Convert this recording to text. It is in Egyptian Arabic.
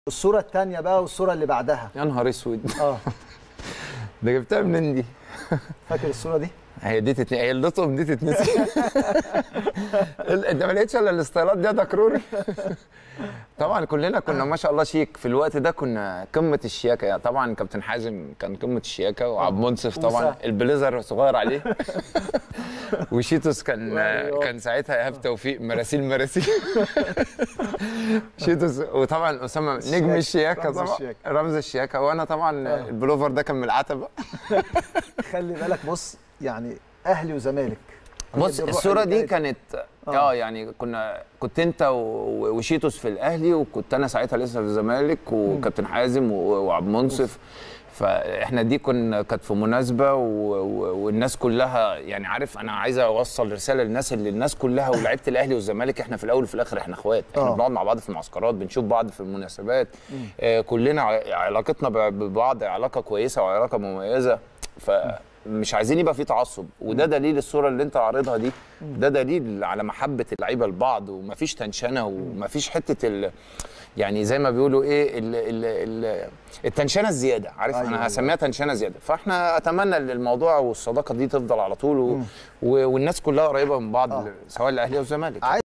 الصوره الثانيه بقى والصوره اللي بعدها يا نهار اسود اه ده جبتها منين دي؟ فاكر الصوره دي هي دي تتنسي هي اللطم دي تتنسي ال- انت ما لقيتش الا الاستايلات دي يا دكروري طبعا كلنا كنا ما شاء الله شيك في الوقت ده كنا قمه الشياكه يعني طبعا كابتن حازم كان قمه الشياكه وعبد منصف طبعا وسهل. البليزر صغير عليه وشيتوس كان أيوة. كان ساعتها ايهاب توفيق مراسيل مراسيل شيتوس وطبعا اسامه نجم الشياكه رمز طبعا الشياكة. رمز الشياكه وانا طبعا البلوفر ده كان من العتبه خلي بالك بص يعني اهلي وزمالك هي بص الروح الصوره اللي دي كانت- كانت آه. اه يعني كنا كنت انت و- وشيتوس في الاهلي وكنت انا ساعتها لسه في الزمالك وكابتن حازم و- وعبد منصف فاحنا دي كنا كانت في مناسبه و... و... والناس كلها يعني عارف انا عايز اوصل رساله للناس اللي الناس كلها ولاعيبه الاهلي والزمالك احنا في الاول وفي الاخر احنا اخوات احنا آه. بنقعد مع بعض في المعسكرات بنشوف بعض في المناسبات آه كلنا ع- علاقتنا ب- ببعض علاقه كويسه وعلاقه مميزه فمش عايزين يبقى في تعصب وده دليل الصوره اللي انت عارضها دي ده دليل على محبه اللعيبه لبعض ومفيش تنشنه ومفيش حته ال يعني زي ما بيقولوا ايه ال ال ال التنشنه الزياده عارف أيوة، انا أيوة. هسميها تنشنه زياده فاحنا اتمنى ان الموضوع والصداقه دي تفضل على طول و... و... والناس كلها قريبه من بعض آه. سواء الاهلي او الزمالك عايز